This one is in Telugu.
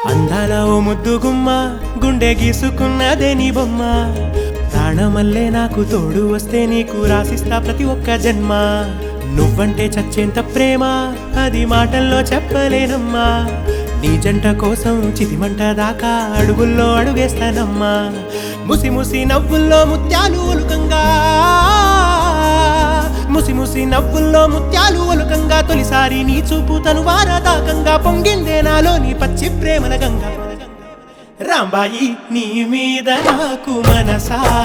అందాల ఓ ముద్దు గుమ్మ గుండె గీసుకున్నదే నీ బొమ్మ ప్రాణమల్లే నాకు తోడు వస్తే నీకు రాసిస్తా ప్రతి ఒక్క జన్మ నువ్వంటే చచ్చేంత ప్రేమ అది మాటల్లో చెప్పలేనమ్మా నీ జంట కోసం చితిమంట దాకా అడుగుల్లో అడుగేస్తానమ్మా ముసి ముసి నవ్వుల్లో ముత్యాలు ఒలుకంగా ముసి ముసి నవ్వుల్లో ముత్యాలు ఒలుకంగా తొలిసారి నీ చూపు తను వారదాకంగా పొంగిందే నాలో నీ పచ్చి ప్రేమల గంగ రాంబాయి నీ మీద నాకు మనసా